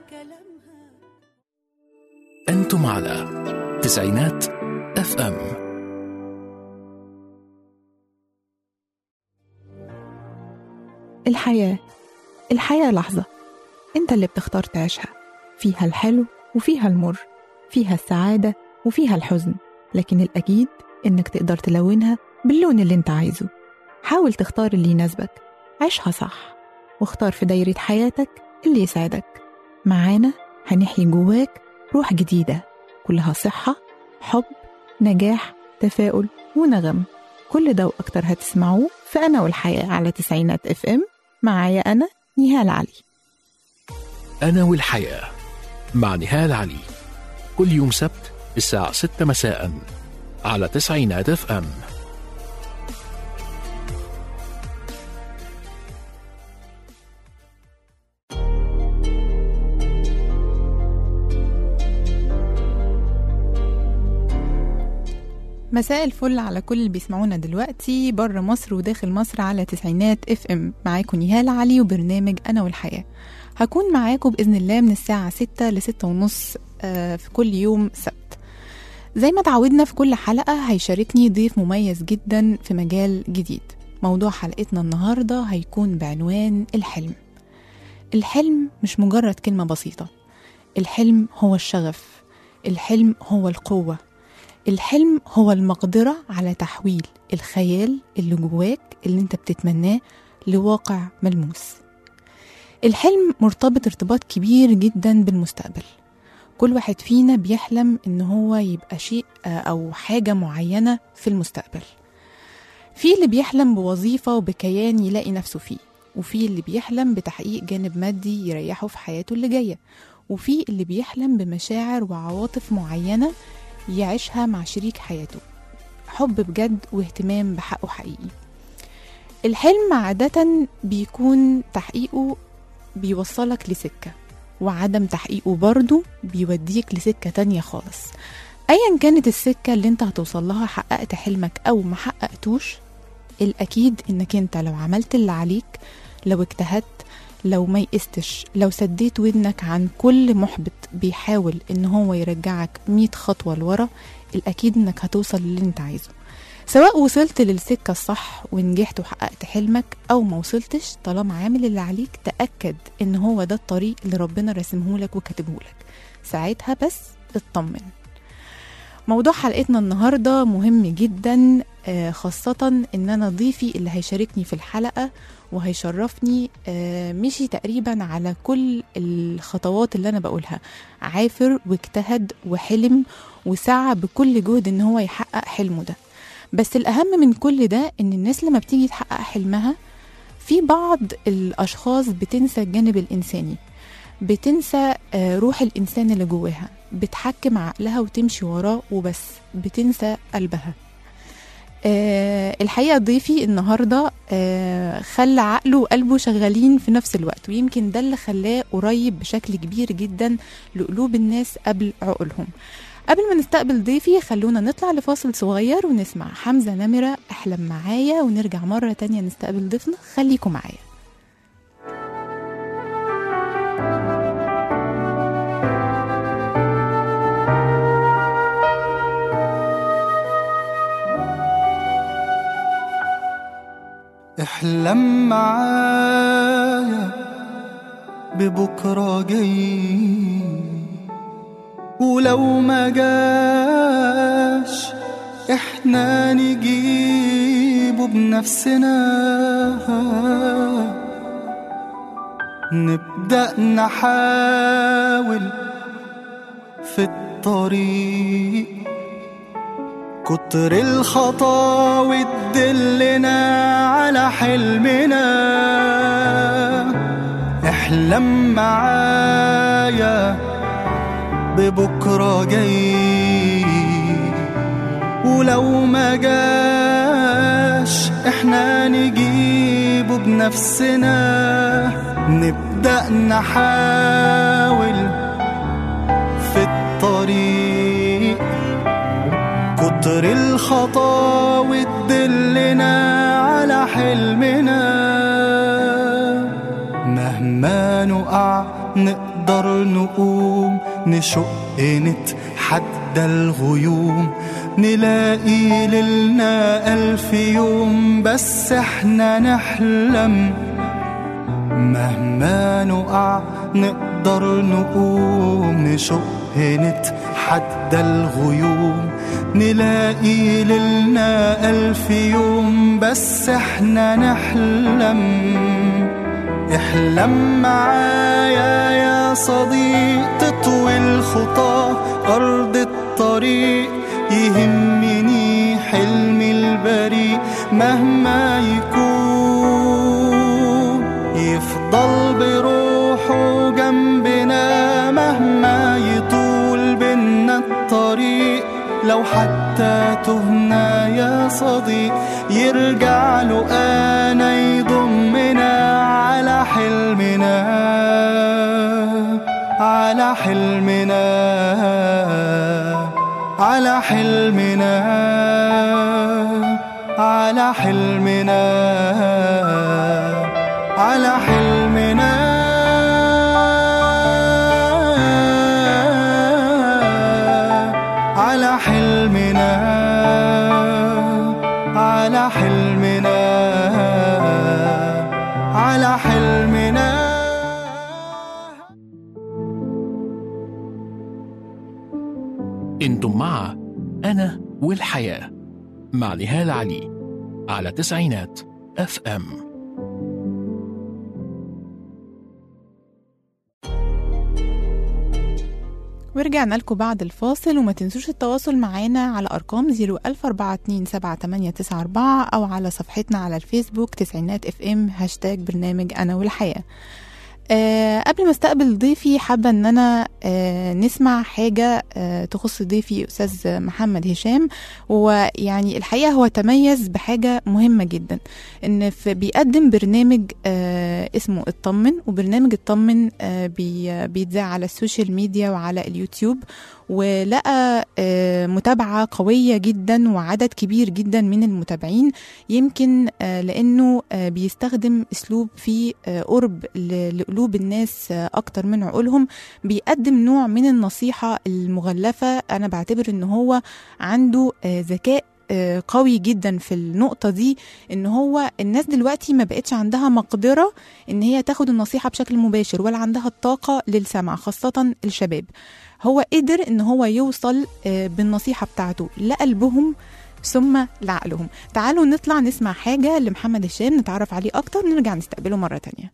كلامها أنتم على تسعينات اف ام الحياة الحياة لحظة انت اللي بتختار تعيشها فيها الحلو وفيها المر فيها السعادة وفيها الحزن لكن الأكيد إنك تقدر تلونها باللون اللي انت عايزه حاول تختار اللي يناسبك عيشها صح واختار في دايرة حياتك اللي يساعدك معانا هنحيي جواك روح جديدة كلها صحة حب نجاح تفاؤل ونغم كل ده وأكتر هتسمعوه في أنا والحياة على تسعينات اف ام معايا أنا نهال علي أنا والحياة مع نهال علي كل يوم سبت الساعة 6 مساء على تسعينات اف ام مساء الفل على كل اللي بيسمعونا دلوقتي بره مصر وداخل مصر على تسعينات اف ام معاكم نهال علي وبرنامج انا والحياه هكون معاكم باذن الله من الساعه 6 ل 6 ونص آه، في كل يوم سبت زي ما تعودنا في كل حلقه هيشاركني ضيف مميز جدا في مجال جديد موضوع حلقتنا النهارده هيكون بعنوان الحلم الحلم مش مجرد كلمه بسيطه الحلم هو الشغف الحلم هو القوه الحلم هو المقدرة على تحويل الخيال اللي جواك اللي انت بتتمناه لواقع ملموس الحلم مرتبط ارتباط كبير جدا بالمستقبل كل واحد فينا بيحلم ان هو يبقى شيء آه، او حاجة معينة في المستقبل في اللي بيحلم بوظيفة وبكيان يلاقي نفسه فيه وفي اللي بيحلم بتحقيق جانب مادي يريحه في حياته اللي جاية وفي اللي بيحلم بمشاعر وعواطف معينة يعيشها مع شريك حياته حب بجد واهتمام بحقه حقيقي الحلم عادة بيكون تحقيقه بيوصلك لسكة وعدم تحقيقه برضه بيوديك لسكة تانية خالص أيا كانت السكة اللي انت هتوصل لها حققت حلمك أو ما حققتوش الأكيد إنك انت لو عملت اللي عليك لو اجتهدت لو ما يئستش لو سديت ودنك عن كل محبط بيحاول ان هو يرجعك 100 خطوة لورا الأكيد انك هتوصل للي انت عايزه سواء وصلت للسكة الصح ونجحت وحققت حلمك أو ما وصلتش طالما عامل اللي عليك تأكد إن هو ده الطريق اللي ربنا راسمهولك وكاتبهولك ساعتها بس اطمن موضوع حلقتنا النهاردة مهم جدا آه، خاصة إن أنا ضيفي اللي هيشاركني في الحلقة وهيشرفني آه، مشي تقريبا على كل الخطوات اللي أنا بقولها عافر واجتهد وحلم وسعى بكل جهد إن هو يحقق حلمه ده بس الأهم من كل ده إن الناس لما بتيجي تحقق حلمها في بعض الأشخاص بتنسى الجانب الإنساني بتنسى آه، روح الإنسان اللي جواها بتحكم عقلها وتمشي وراه وبس بتنسى قلبها آه الحقيقة ضيفي النهاردة آه خلى عقله وقلبه شغالين في نفس الوقت ويمكن ده اللي خلاه قريب بشكل كبير جدا لقلوب الناس قبل عقولهم قبل ما نستقبل ضيفي خلونا نطلع لفاصل صغير ونسمع حمزة نمرة احلم معايا ونرجع مرة تانية نستقبل ضيفنا خليكم معايا احلم معايا ببكرة جاي ولو ما جاش احنا نجيبه بنفسنا نبدأ نحاول في الطريق كتر الخطاوي تدلنا على حلمنا احلم معايا ببكرة جاي ولو ما جاش احنا نجيبه بنفسنا نبدأ نحاول في الطريق كتر الخطاوي تدلنا على حلمنا مهما نقع نقدر نقوم نشق نتحدى الغيوم نلاقي ليلنا ألف يوم بس احنا نحلم مهما نقع نقدر نقوم نشق نتحدى الغيوم نلاقي ليلنا ألف يوم بس احنا نحلم احلم معايا يا صديق تطوي الخطى أرض الطريق يهمني حلمي البريء مهما يكون يفضل بروحه جنبنا مهما يطول بينا الطريق لو حتى تهنا يا صديق يرجع له انا يضمنا على حلمنا على حلمنا على حلمنا على حلمنا على حلمنا على حلمنا على حلمنا على حلمنا انتم مع انا والحياه مع نهال علي على تسعينات اف ام ورجعنا لكم بعد الفاصل وما تنسوش التواصل معانا على أرقام 014278994 أو على صفحتنا على الفيسبوك تسعينات اف ام هاشتاج برنامج أنا والحياة أه قبل ما استقبل ضيفي حابة ان انا أه نسمع حاجة أه تخص ضيفي استاذ محمد هشام ويعني الحقيقة هو تميز بحاجة مهمة جدا ان في بيقدم برنامج أه اسمه اطمن وبرنامج اطمن أه بي بيتذاع على السوشيال ميديا وعلى اليوتيوب ولقى أه متابعة قوية جدا وعدد كبير جدا من المتابعين يمكن أه لانه أه بيستخدم اسلوب فيه أه قرب ل- لقلوب الناس أه اكتر من عقولهم بيقدم نوع من النصيحة المغلفة انا بعتبر ان هو عنده أه ذكاء آه، قوي جدا في النقطة دي ان هو الناس دلوقتي ما بقتش عندها مقدرة ان هي تاخد النصيحة بشكل مباشر ولا عندها الطاقة للسمع خاصة الشباب هو قدر ان هو يوصل آه، بالنصيحة بتاعته لقلبهم ثم لعقلهم تعالوا نطلع نسمع حاجة لمحمد هشام نتعرف عليه أكتر ونرجع نستقبله مرة تانية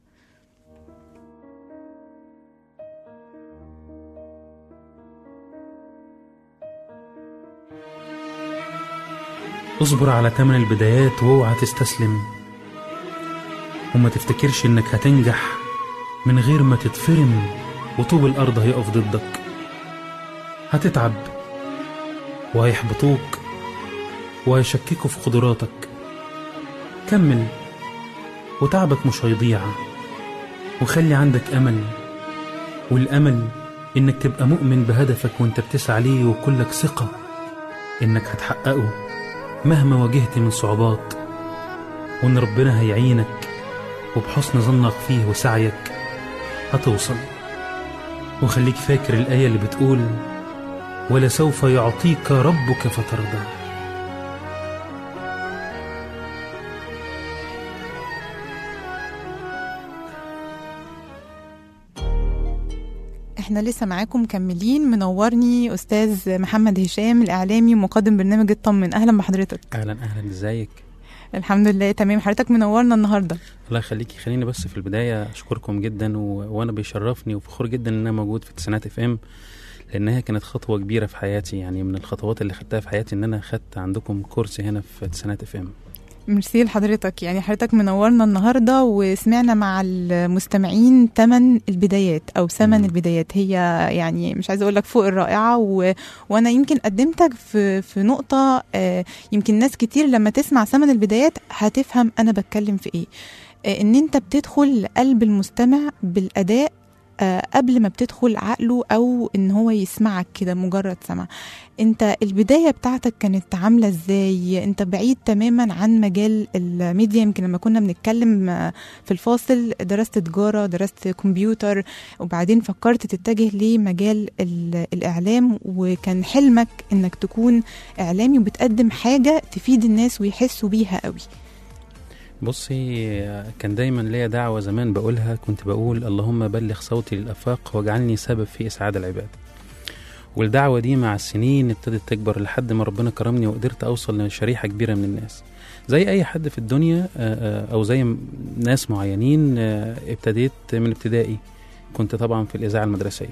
اصبر على تمن البدايات واوعى تستسلم وما تفتكرش انك هتنجح من غير ما تتفرم وطوب الارض هيقف ضدك هتتعب وهيحبطوك وهيشككوا في قدراتك كمل وتعبك مش هيضيع وخلي عندك امل والامل انك تبقى مؤمن بهدفك وانت بتسعى ليه وكلك ثقه انك هتحققه مهما واجهت من صعوبات وان ربنا هيعينك وبحسن ظنك فيه وسعيك هتوصل وخليك فاكر الآية اللي بتقول ولسوف يعطيك ربك فترضى احنا لسه معاكم مكملين منورني استاذ محمد هشام الاعلامي ومقدم برنامج اطمن اهلا بحضرتك اهلا اهلا ازيك الحمد لله تمام حضرتك منورنا النهارده الله يخليكي خليني بس في البدايه اشكركم جدا و... وانا بيشرفني وفخور جدا ان انا موجود في تسعينات اف ام لانها كانت خطوه كبيره في حياتي يعني من الخطوات اللي خدتها في حياتي ان انا خدت عندكم كورس هنا في تسعينات اف ام ميرسي لحضرتك يعني حضرتك منورنا النهارده وسمعنا مع المستمعين تمن البدايات او ثمن مم. البدايات هي يعني مش عايزه اقول لك فوق الرائعه و... وانا يمكن قدمتك في في نقطه آه، يمكن ناس كتير لما تسمع ثمن البدايات هتفهم انا بتكلم في ايه آه، ان انت بتدخل لقلب المستمع بالاداء آه، قبل ما بتدخل عقله او ان هو يسمعك كده مجرد سمع انت البدايه بتاعتك كانت عامله ازاي انت بعيد تماما عن مجال الميديا يمكن لما كنا بنتكلم آه، في الفاصل درست تجاره درست كمبيوتر وبعدين فكرت تتجه لمجال ال- الاعلام وكان حلمك انك تكون اعلامي وبتقدم حاجه تفيد الناس ويحسوا بيها قوي بصي كان دايما ليا دعوة زمان بقولها كنت بقول اللهم بلغ صوتي للآفاق واجعلني سبب في إسعاد العباد والدعوة دي مع السنين ابتدت تكبر لحد ما ربنا كرمني وقدرت أوصل لشريحة كبيرة من الناس زي أي حد في الدنيا آه، آه، أو زي م- ناس معينين آه، ابتديت من ابتدائي كنت طبعا في الإذاعة المدرسية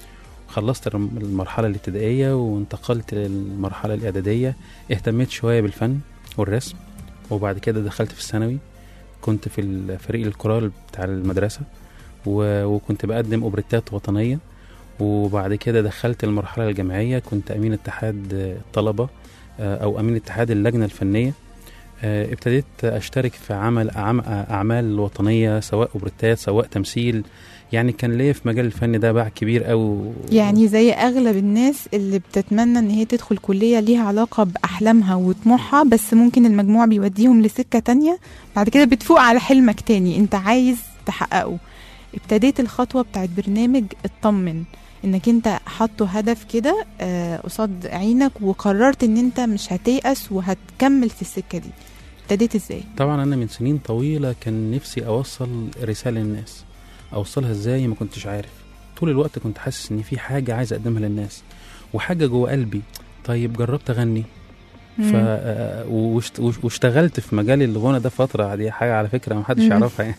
خلصت الرم- المرحلة الابتدائية وانتقلت للمرحلة الإعدادية اهتميت شوية بالفن والرسم وبعد كده دخلت في الثانوي كنت في الفريق الكورال بتاع المدرسة و... وكنت بقدم أوبريتات وطنية وبعد كده دخلت المرحلة الجامعية كنت أمين اتحاد الطلبة آه، أو أمين اتحاد اللجنة الفنية آه، ابتديت أشترك في عمل أعم- أعمال وطنية سواء أوبريتات سواء تمثيل يعني كان ليا في مجال الفن ده باع كبير أوي يعني زي اغلب الناس اللي بتتمنى ان هي تدخل كليه ليها علاقه باحلامها وطموحها بس ممكن المجموع بيوديهم لسكه تانية بعد كده بتفوق على حلمك تاني انت عايز تحققه ابتديت الخطوه بتاعت برنامج اطمن انك انت حاطه هدف كده آه، قصاد عينك وقررت ان انت مش هتيأس وهتكمل في السكه دي ابتديت ازاي طبعا انا من سنين طويله كان نفسي اوصل رساله للناس اوصلها ازاي ما كنتش عارف طول الوقت كنت حاسس ان في حاجه عايز اقدمها للناس وحاجه جوه قلبي طيب جربت اغني ف مم. آه، واشت- وش- واشتغلت في مجال الغنى ده فتره دي حاجه على فكره ما حدش مم. يعرفها يعني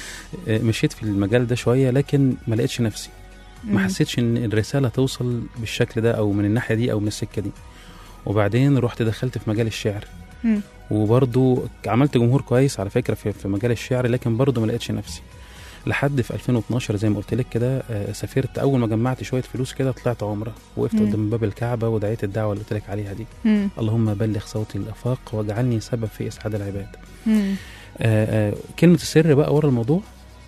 آه، مشيت في المجال ده شويه لكن ما لقيتش نفسي ما مم. حسيتش ان الرساله توصل بالشكل ده او من الناحيه دي او من السكه دي وبعدين رحت دخلت في مجال الشعر مم. وبرضو عملت جمهور كويس على فكره في, في مجال الشعر لكن برضو ما لقيتش نفسي لحد في 2012 زي ما قلت لك كده آه، سافرت اول ما جمعت شويه فلوس كده طلعت عمره وقفت مم. قدام باب الكعبه ودعيت الدعوه اللي قلت لك عليها دي مم. اللهم بلغ صوتي للافاق واجعلني سبب في اسعاد العباد مم. آه، آه، كلمه السر بقى ورا الموضوع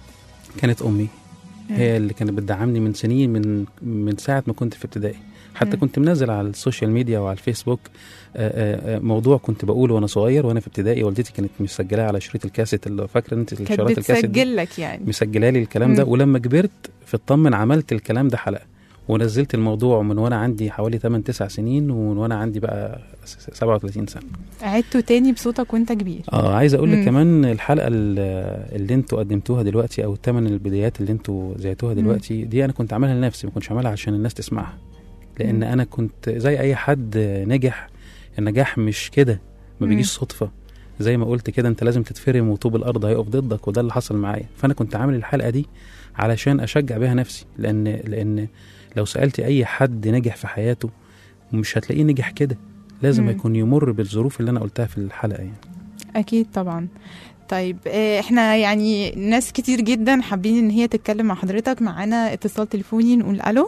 كانت امي مم. هي اللي كانت بتدعمني من سنين من من ساعه ما كنت في ابتدائي حتى مم. كنت منزل على السوشيال ميديا وعلى الفيسبوك آه، آه، آه، موضوع كنت بقوله وانا صغير وانا في ابتدائي والدتي كانت مسجلاه على شريط الكاسيت اللي فاكره انت كانت الشرايط الكاسيت دي بتسجل لك يعني مسجله لي الكلام ده مم. ولما كبرت في الطمن عملت الكلام ده حلقه ونزلت الموضوع من وانا عندي حوالي 8 9 سنين ومن وانا عندي بقى س- 37 سنه عدته تاني بصوتك وانت كبير اه عايز اقول مم. لك كمان الحلقه اللي اللي انتوا قدمتوها دلوقتي او الثمان البدايات اللي انتوا زيتوها مم. دلوقتي دي انا كنت عاملها لنفسي ما كنتش عاملها عشان الناس تسمعها لان مم. انا كنت زي اي حد نجح النجاح مش كده ما مم. بيجيش صدفه زي ما قلت كده انت لازم تتفرم وطوب الارض هيقف ضدك وده اللي حصل معايا فانا كنت عامل الحلقه دي علشان اشجع بيها نفسي لان لان لو سالت اي حد نجح في حياته مش هتلاقيه نجح كده لازم مم. يكون يمر بالظروف اللي انا قلتها في الحلقه يعني اكيد طبعا طيب آه، احنا يعني ناس كتير جدا حابين ان هي تتكلم مع حضرتك معانا اتصال تليفوني نقول الو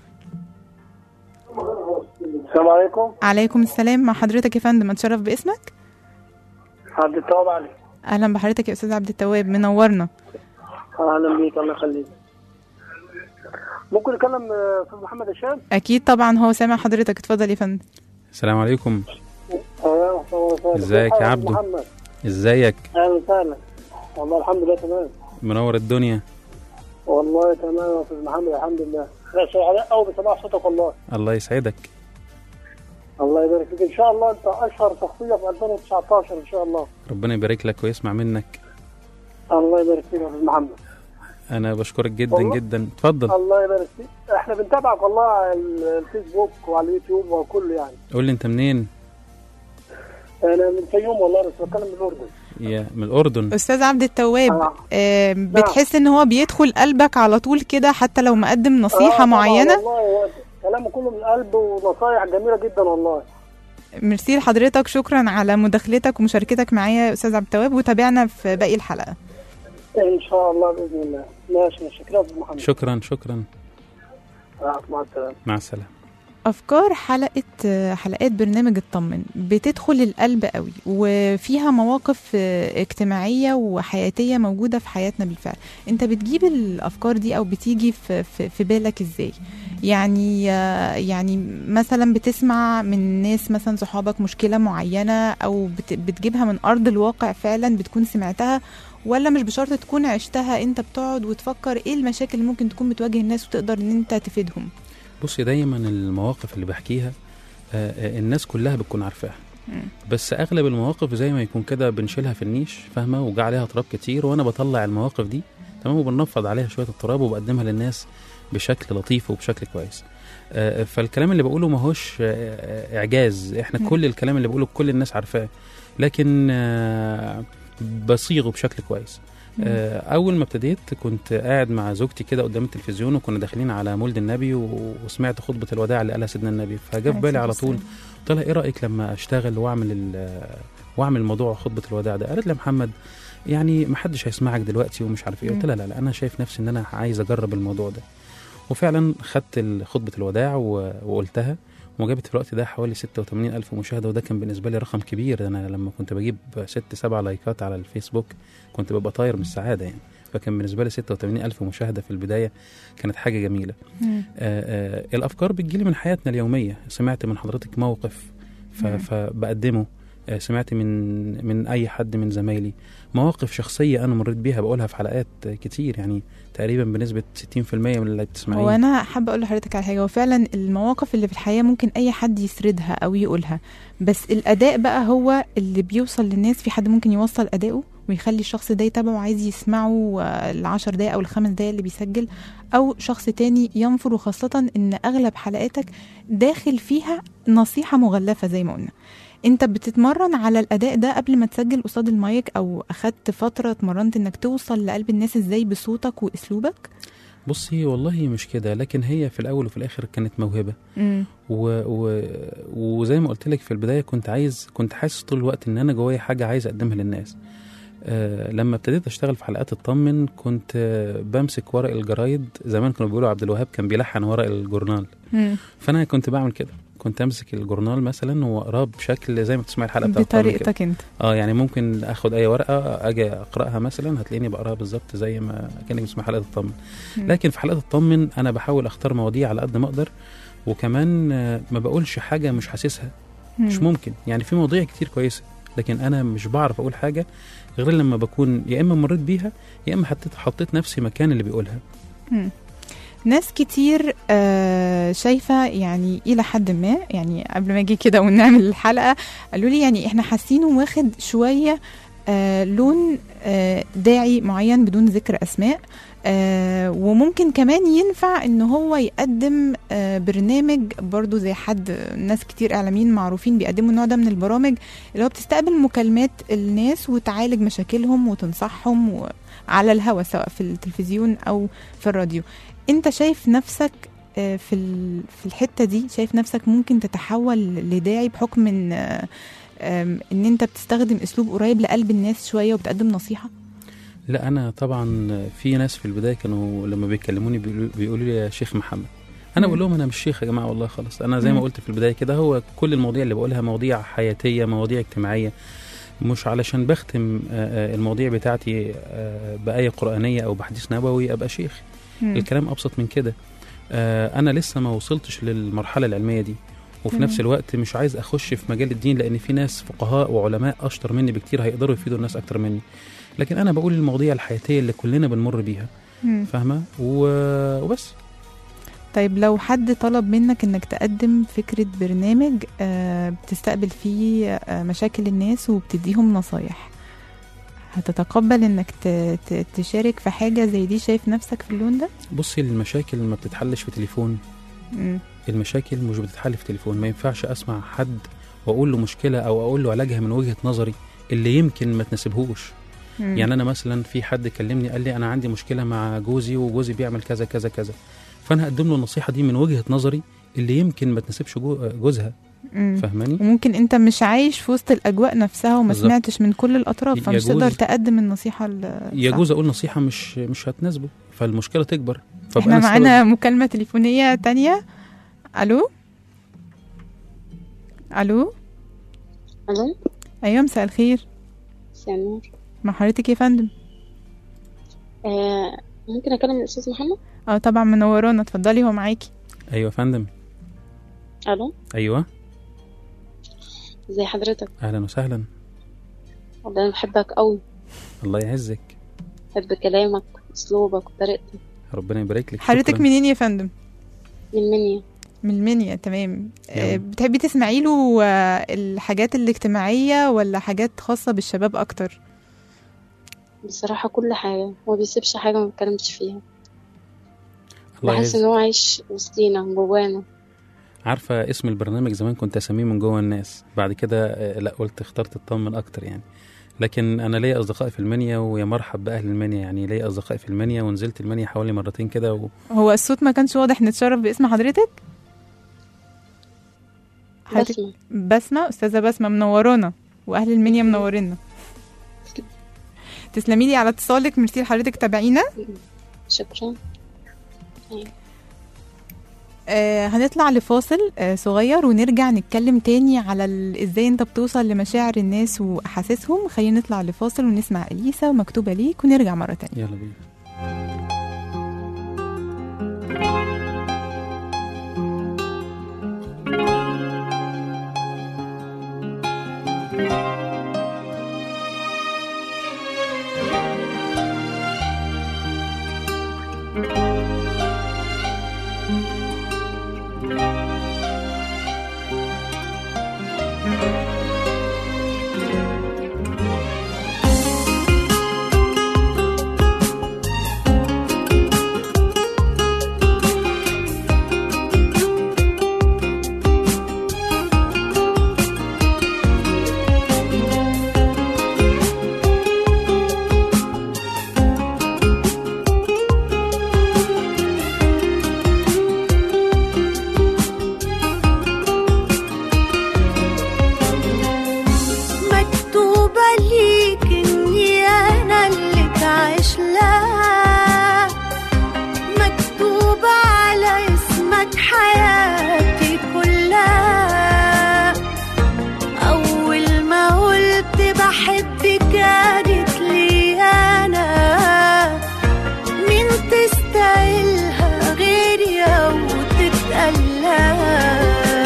السلام عليكم عليكم السلام مع حضرتك يا فندم اتشرف باسمك عبد التواب علي اهلا بحضرتك يا استاذ عبد التواب منورنا اهلا بيك الله يخليك ممكن نتكلم آه، استاذ محمد هشام اكيد طبعا هو سامع حضرتك اتفضل يا فندم السلام عليكم اهلا وسهلا ازيك يا أهلا عبدو؟ محمد ازيك اهلا وسهلا والله الحمد لله تمام منور الدنيا والله تمام يا استاذ محمد الحمد لله احنا سعداء قوي بسماع صوتك والله الله يسعدك الله يبارك فيك ان شاء الله انت اشهر شخصيه في 2019 ان شاء الله ربنا يبارك لك ويسمع منك الله يبارك فيك يا استاذ محمد انا بشكرك جدا والله. جدا اتفضل الله يبارك فيك احنا بنتابعك والله على الفيسبوك وعلى اليوتيوب وكله يعني قول لي انت منين انا من الفيوم والله بس بتكلم من الاردن يا من الاردن استاذ عبد التواب آه. آه بتحس ان هو بيدخل قلبك على طول كده حتى لو مقدم نصيحه آه، طبعاً معينه والله هو كلامه كله من القلب ونصايح جميله جدا والله ميرسي لحضرتك شكرا على مداخلتك ومشاركتك معايا يا استاذ عبد التواب وتابعنا في باقي الحلقه ان شاء الله باذن الله ماشي ماشي شكرا يا أستاذ محمد شكرا شكرا آه، مع السلامه مع السلامه افكار حلقه حلقات برنامج اطمن بتدخل القلب قوي وفيها مواقف آه، اجتماعيه وحياتيه موجوده في حياتنا بالفعل انت بتجيب الافكار دي او بتيجي في في, في بالك ازاي يعني آه، يعني مثلا بتسمع من ناس مثلا صحابك مشكله معينه او بت- بتجيبها من ارض الواقع فعلا بتكون سمعتها ولا مش بشرط تكون عشتها انت بتقعد وتفكر ايه المشاكل اللي ممكن تكون بتواجه الناس وتقدر ان انت تفيدهم بصي دايما المواقف اللي بحكيها آه، آه، الناس كلها بتكون عارفاها مم. بس اغلب المواقف زي ما يكون كده بنشيلها في النيش فاهمه وجا عليها تراب كتير وانا بطلع المواقف دي تمام وبنفض عليها شويه التراب وبقدمها للناس بشكل لطيف وبشكل كويس آه، فالكلام اللي بقوله ماهوش آه، آه، اعجاز احنا مم. كل الكلام اللي بقوله كل الناس عارفاه لكن آه، بصيغه بشكل كويس آه، اول ما ابتديت كنت قاعد مع زوجتي كده قدام التلفزيون وكنا داخلين على مولد النبي و- وسمعت خطبه الوداع اللي قالها سيدنا النبي فجاء في بالي على طول قلت لها ايه رايك لما اشتغل واعمل ال- واعمل موضوع خطبه الوداع ده قالت لي يا محمد يعني ما حدش هيسمعك دلوقتي ومش عارف ايه قلت لها لا لا انا شايف نفسي ان انا عايز اجرب الموضوع ده وفعلا خدت ال- خطبه الوداع و- وقلتها وجابت في الوقت ده حوالي 86 ألف مشاهدة وده كان بالنسبة لي رقم كبير أنا لما كنت بجيب ست سبع لايكات على الفيسبوك كنت ببقى طاير من السعادة يعني فكان بالنسبة لي 86 ألف مشاهدة في البداية كانت حاجة جميلة مم. آه، آه، الافكار بتجيلي من حياتنا اليوميه سمعت من حضرتك موقف ف- مم. فبقدمه آه، سمعت من من اي حد من زمايلي مواقف شخصيه انا مريت بيها بقولها في حلقات آه، كتير يعني تقريبا بنسبه 60% من اللي بتسمعيه هو انا حابه اقول لحضرتك على حاجه وفعلا المواقف اللي في الحياه ممكن اي حد يسردها او يقولها بس الاداء بقى هو اللي بيوصل للناس في حد ممكن يوصل اداؤه ويخلي الشخص ده يتابعه عايز يسمعه آه، العشر دقايق او الخمس دقايق اللي بيسجل او شخص تاني ينفر وخاصه ان اغلب حلقاتك داخل فيها نصيحه مغلفه زي ما قلنا انت بتتمرن على الاداء ده قبل ما تسجل قصاد المايك او اخدت فتره اتمرنت انك توصل لقلب الناس ازاي بصوتك واسلوبك بصي والله مش كده لكن هي في الاول وفي الاخر كانت موهبه امم و... و... وزي ما قلت لك في البدايه كنت عايز كنت حاسس طول الوقت ان انا جوايا حاجه عايز اقدمها للناس آه لما ابتديت اشتغل في حلقات الطمن كنت آه بمسك ورق الجرايد زمان كانوا بيقولوا عبد الوهاب كان بيلحن ورق الجورنال فانا كنت بعمل كده كنت امسك الجورنال مثلا واقراه بشكل زي ما بتسمعي الحلقه بتاعت الطمن كده. بطريقتك انت اه يعني ممكن اخد اي ورقه اجي اقراها مثلا هتلاقيني بقراها بالظبط زي ما كانك بتسمع حلقه الطمن مم. لكن في حلقه الطمن انا بحاول اختار مواضيع على قد ما اقدر وكمان آه، ما بقولش حاجه مش حاسسها مش ممكن يعني في مواضيع كتير كويسه لكن انا مش بعرف اقول حاجه غير لما بكون يا اما مريت بيها يا اما حطيت حطيت نفسي مكان اللي بيقولها مم. ناس كتير آه شايفة يعني إلى حد ما يعني قبل ما أجي كده ونعمل الحلقة قالوا لي يعني إحنا حاسينه واخد شوية آه لون آه داعي معين بدون ذكر أسماء آه وممكن كمان ينفع إن هو يقدم آه برنامج برضو زي حد ناس كتير إعلاميين معروفين بيقدموا النوع ده من البرامج اللي هو بتستقبل مكالمات الناس وتعالج مشاكلهم وتنصحهم و- على الهوا سواء في التلفزيون أو في الراديو انت شايف نفسك آه، في ال- في الحته دي شايف نفسك ممكن تتحول لداعي بحكم ان آه، آم، ان انت بتستخدم اسلوب قريب لقلب الناس شويه وبتقدم نصيحه لا انا طبعا في ناس في البدايه كانوا لما بيكلموني بيقولوا- بيقولوا لي يا شيخ محمد انا مم. بقول لهم انا مش شيخ يا جماعه والله خلاص انا زي ما مم. قلت في البدايه كده هو كل المواضيع اللي بقولها مواضيع حياتيه مواضيع اجتماعيه مش علشان بختم آه، آه، المواضيع بتاعتي آه، بآية قرآنية أو بحديث نبوي أبقى شيخ مم. الكلام أبسط من كده آه، أنا لسه ما وصلتش للمرحلة العلمية دي وفي تمام. نفس الوقت مش عايز أخش في مجال الدين لأن في ناس فقهاء وعلماء أشطر مني بكتير هيقدروا يفيدوا الناس أكتر مني لكن أنا بقول المواضيع الحياتية اللي كلنا بنمر بيها مم. فاهمة و- وبس طيب لو حد طلب منك انك تقدم فكره برنامج آه، بتستقبل فيه آه، مشاكل الناس وبتديهم نصايح هتتقبل انك ت- ت- تشارك في حاجه زي دي شايف نفسك في اللون ده بصي المشاكل ما بتتحلش في تليفون مم. المشاكل مش بتتحل في تليفون ما ينفعش اسمع حد واقول له مشكله او اقول له علاجها من وجهه نظري اللي يمكن ما تناسبهوش مم. يعني انا مثلا في حد كلمني قال لي انا عندي مشكله مع جوزي وجوزي بيعمل كذا كذا كذا فانا هقدم له النصيحه دي من وجهه نظري اللي يمكن ما تناسبش جو- جوزها مم. فاهماني وممكن انت مش عايش في وسط الاجواء نفسها وما بالظبط. سمعتش من كل الاطراف فمش يجوز- تقدر تقدم النصيحه ال- يجوز صح. اقول نصيحه مش مش هتناسبه فالمشكله تكبر فابقى احنا أنا معانا مكالمه تليفونيه تانية الو الو الو ايوه مساء الخير مساء النور مع حضرتك يا فندم آه ممكن اكلم الاستاذ محمد اه طبعا منورانا اتفضلي هو معاكي ايوه يا فندم الو ايوه ازي حضرتك اهلا وسهلا والله انا بحبك قوي الله يعزك بحب كلامك اسلوبك وطريقتك ربنا يبارك لك حضرتك شكراً. منين يا فندم من منيا من المنيا تمام آه، يلا. بتحبي تسمعي له آه، الحاجات الاجتماعية ولا حاجات خاصة بالشباب أكتر؟ بصراحة كل حاجة ما بيسيبش حاجة ما بيتكلمش فيها الله بحس ان يعزك هو عايش وسطينا جوانا عارفه اسم البرنامج زمان كنت اسميه من جوه الناس بعد كده آه، لا قلت اخترت اطمن اكتر يعني لكن انا ليا اصدقاء في المنيا ويا مرحب باهل المنيا يعني ليا اصدقاء في المنيا ونزلت المنيا حوالي مرتين كده و... هو الصوت ما كانش واضح نتشرف باسم حضرتك؟ حضرتك بسمة بسمة أستاذة بسمة منورانا وأهل المنيا منورينا تسلمي لي على اتصالك ميرسي لحضرتك تابعينا شكرا آه هنطلع لفاصل آه صغير ونرجع نتكلم تاني على ال- ازاي انت بتوصل لمشاعر الناس واحاسيسهم خلينا نطلع لفاصل ونسمع اليسا ومكتوبه ليك ونرجع مره تانية يلا بينا مكتوبة ليك إني أنا اللي تعيش لها مكتوبة على اسمك حياتي كلها أول ما قلت بحبك كانت لي أنا مين تستاهلها غيري أو تتقلها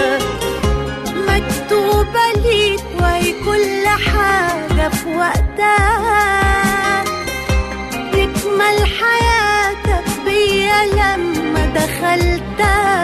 مكتوبة ليك وهي كل حاجة في وقتها تكمل حياتك بيا لما دخلتها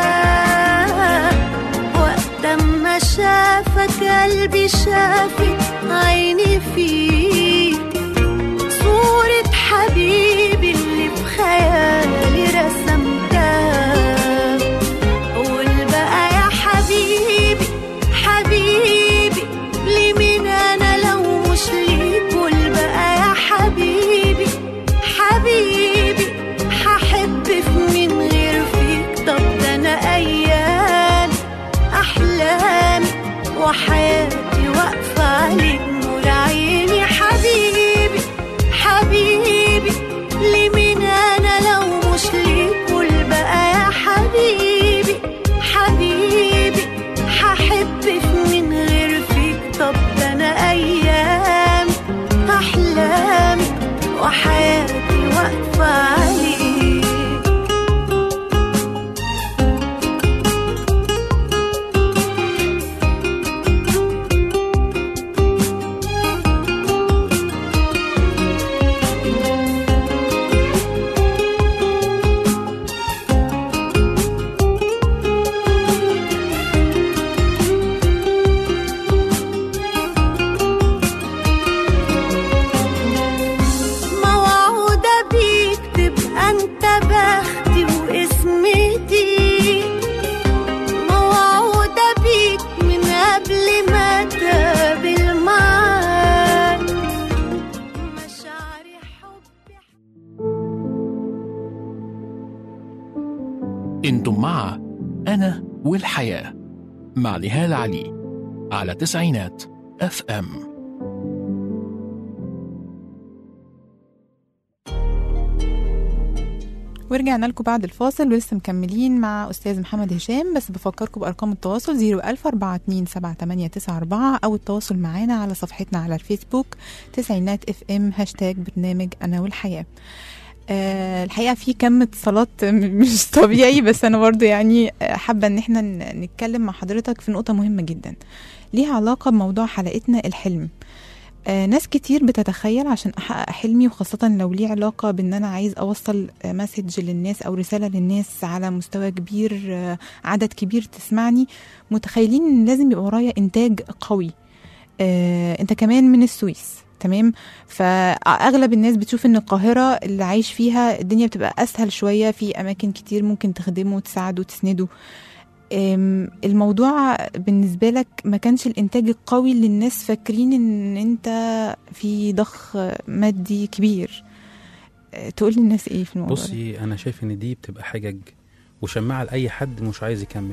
وقت ما شافك قلبي شافك عيني فيك صورة حبيبي اللي في خيالي رسمتها قول بقى يا حبيبي حبيبي ليه مين انا لو مش ليك قول بقى يا حبيبي حبيبي هحب في مين غير فيك طب ده انا ايام احلامي وحياتي واقفه عليك نور عيني حبيبي حبيبي ليه مين انا لو مش ليك قول بقى يا حبيبي حبيبي هحب في مين غير فيك طب ده انا ايام احلامي وحياتي واقفه عليك موعودة بيك تبقى انت بختي واسمتي موعودة بيك من قبل ما تقابل معاك مشاعري حبي انتم مع أنا والحياة مع نهال علي على تسعينات اف ام ورجعنا لكم بعد الفاصل ولسه مكملين مع أستاذ محمد هشام بس بفكركم بأرقام التواصل 010427894 أو التواصل معانا على صفحتنا على الفيسبوك تسعينات اف ام هاشتاج برنامج أنا والحياة آه الحقيقة في كم اتصالات م- مش طبيعي بس أنا برضو يعني آه، حابة إن احنا ن- نتكلم مع حضرتك في نقطة مهمة جدا ليها علاقة بموضوع حلقتنا الحلم آه، ناس كتير بتتخيل عشان احقق حلمي وخاصة لو ليه علاقة بان انا عايز اوصل آه، مسج للناس او رسالة للناس على مستوى كبير آه، عدد كبير تسمعني متخيلين ان لازم يبقى ورايا انتاج قوي آه، انت كمان من السويس تمام فاغلب الناس بتشوف ان القاهره اللي عايش فيها الدنيا بتبقى اسهل شويه في اماكن كتير ممكن تخدمه وتساعده وتسنده أم، الموضوع بالنسبة لك ما كانش الإنتاج القوي اللي الناس فاكرين إن أنت في ضخ مادي كبير أه، تقول للناس إيه في الموضوع ده؟ بصي انا شايف ان دي بتبقى حجج وشماعه لاي حد مش عايز يكمل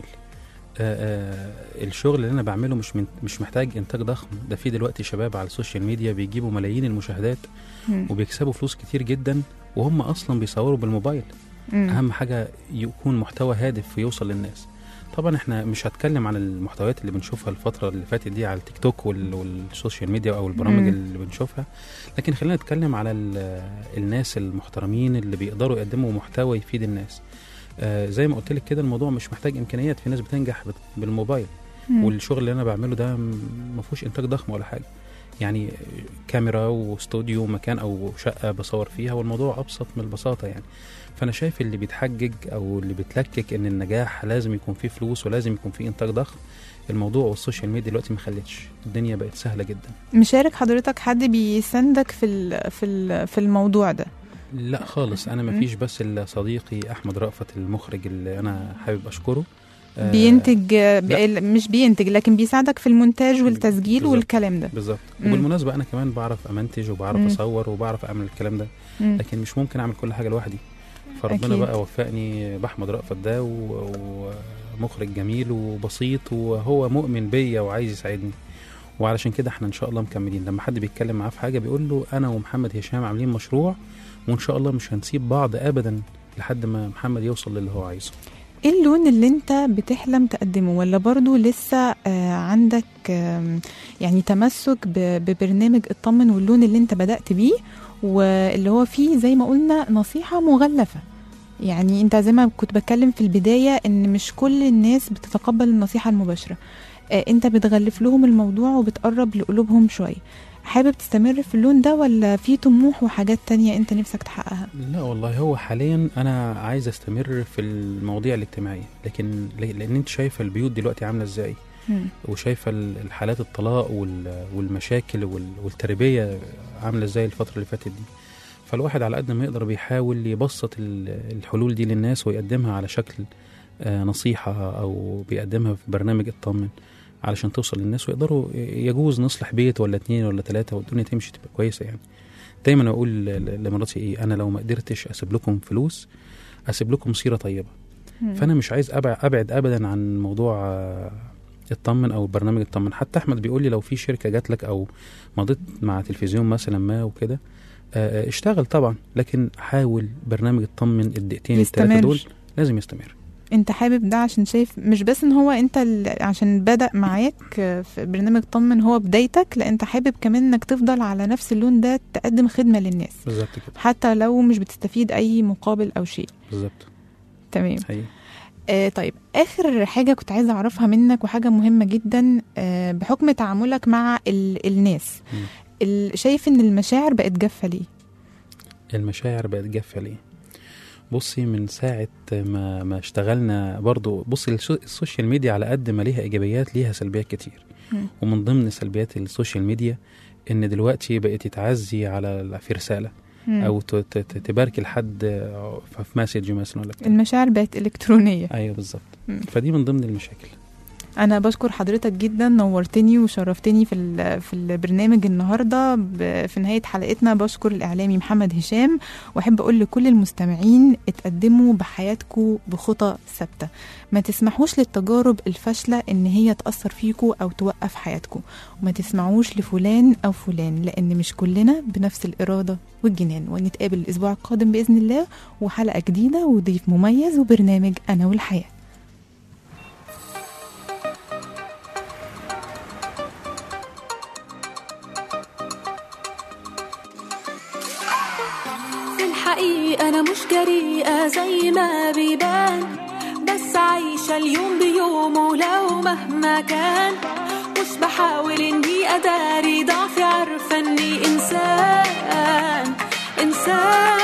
آآ آآ الشغل اللي انا بعمله مش من مش محتاج انتاج ضخم ده في دلوقتي شباب على السوشيال ميديا بيجيبوا ملايين المشاهدات مم. وبيكسبوا فلوس كتير جدا وهم اصلا بيصوروا بالموبايل مم. اهم حاجه يكون محتوى هادف ويوصل للناس طبعا احنا مش هتكلم عن المحتويات اللي بنشوفها الفتره اللي فاتت دي على التيك توك وال- والسوشيال ميديا او البرامج مم. اللي بنشوفها لكن خلينا نتكلم على ال- الناس المحترمين اللي بيقدروا يقدموا محتوى يفيد الناس آه زي ما قلت لك كده الموضوع مش محتاج امكانيات في ناس بتنجح بت- بالموبايل مم. والشغل اللي انا بعمله ده م- ما فيهوش انتاج ضخم ولا حاجه يعني كاميرا واستوديو ومكان او شقه بصور فيها والموضوع ابسط من البساطه يعني فانا شايف اللي بيتحجج او اللي بيتلكك ان النجاح لازم يكون فيه فلوس ولازم يكون فيه انتاج ضخم الموضوع والسوشيال ميديا دلوقتي ما خلتش الدنيا بقت سهله جدا مشارك حضرتك حد بيساندك في ال- في ال- في الموضوع ده لا خالص انا ما مم. فيش بس الا صديقي احمد رأفت المخرج اللي انا حابب اشكره آه، بينتج آه، لا. بي- مش بينتج لكن بيساعدك في المونتاج والتسجيل بالظبط. والكلام ده بالظبط مم. وبالمناسبه انا كمان بعرف امنتج وبعرف مم. اصور وبعرف اعمل الكلام ده مم. لكن مش ممكن اعمل كل حاجه لوحدي فربنا أكيد. بقى وفقني باحمد رأفت ده و- ومخرج جميل وبسيط وهو مؤمن بيا وعايز يساعدني وعلشان كده احنا ان شاء الله مكملين لما حد بيتكلم معاه في حاجه بيقول له انا ومحمد هشام عاملين مشروع وان شاء الله مش هنسيب بعض ابدا لحد ما محمد يوصل للي هو عايزه ايه اللون اللي انت بتحلم تقدمه ولا برضو لسه آه، عندك آم، يعني تمسك ب- ببرنامج اطمن واللون اللي انت بدأت بيه واللي هو فيه زي ما قلنا نصيحة مغلفة يعني انت زي ما كنت بتكلم في البداية ان مش كل الناس بتتقبل النصيحة المباشرة آه، انت بتغلف لهم الموضوع وبتقرب لقلوبهم شوية حابب تستمر في اللون ده ولا في طموح وحاجات تانية انت نفسك تحققها لا والله هو حاليا انا عايز استمر في المواضيع الاجتماعيه لكن ل- لان انت شايفه البيوت دلوقتي عامله ازاي مم. وشايفه ال- الحالات الطلاق وال- والمشاكل وال- والتربيه عامله ازاي الفتره اللي فاتت دي فالواحد على قد ما يقدر بيحاول يبسط ال- الحلول دي للناس ويقدمها على شكل آه، نصيحه او بيقدمها في برنامج اطمن علشان توصل للناس ويقدروا يجوز نصلح بيت ولا اتنين ولا تلاته والدنيا تمشي تبقى كويسه يعني دايما اقول ل- لمراتي ايه انا لو ما قدرتش اسيب لكم فلوس اسيب لكم سيره طيبه مم. فانا مش عايز ابعد, أبعد ابدا عن موضوع آه، اطمن او برنامج اطمن حتى احمد بيقول لي لو في شركه جات لك او مضيت مع تلفزيون مثلا ما وكده آه، آه، اشتغل طبعا لكن حاول برنامج اطمن الدقيقتين الثلاثه يستمر. دول لازم يستمر انت حابب ده عشان شايف مش بس ان هو انت ال- عشان بدأ معاك في برنامج طمن هو بدايتك لا انت حابب كمان انك تفضل على نفس اللون ده تقدم خدمة للناس بالظبط كده حتى لو مش بتستفيد اي مقابل او شيء بالظبط تمام حقيقي آه طيب اخر حاجة كنت عايزة اعرفها منك وحاجة مهمة جدا آه بحكم تعاملك مع ال الناس مم. ال شايف ان المشاعر بقت جافة ليه المشاعر بقت جافه ليه بصي من ساعة ما ما اشتغلنا برضو بصي السو- السوشيال ميديا على قد ما ليها إيجابيات ليها سلبيات كتير مم. ومن ضمن سلبيات السوشيال ميديا إن دلوقتي بقت تعزي على في رسالة مم. أو ت- ت- ت- تباركي لحد في مسج مثلا ولا بتاع المشاعر بقت الكترونية أيوه بالظبط مم. فدي من ضمن المشاكل انا بشكر حضرتك جدا نورتني وشرفتني في ال- في البرنامج النهارده ب- في نهايه حلقتنا بشكر الاعلامي محمد هشام واحب اقول لكل المستمعين اتقدموا بحياتكم بخطى ثابته ما تسمحوش للتجارب الفاشله ان هي تاثر فيكم او توقف حياتكم وما تسمعوش لفلان او فلان لان مش كلنا بنفس الاراده والجنان ونتقابل الاسبوع القادم باذن الله وحلقه جديده وضيف مميز وبرنامج انا والحياه في الحقيقة أنا مش جريئة زي ما بيبان بس عايشة اليوم بيومه ولو مهما كان مش بحاول إني أداري ضعفي عارفة إني إنسان إنسان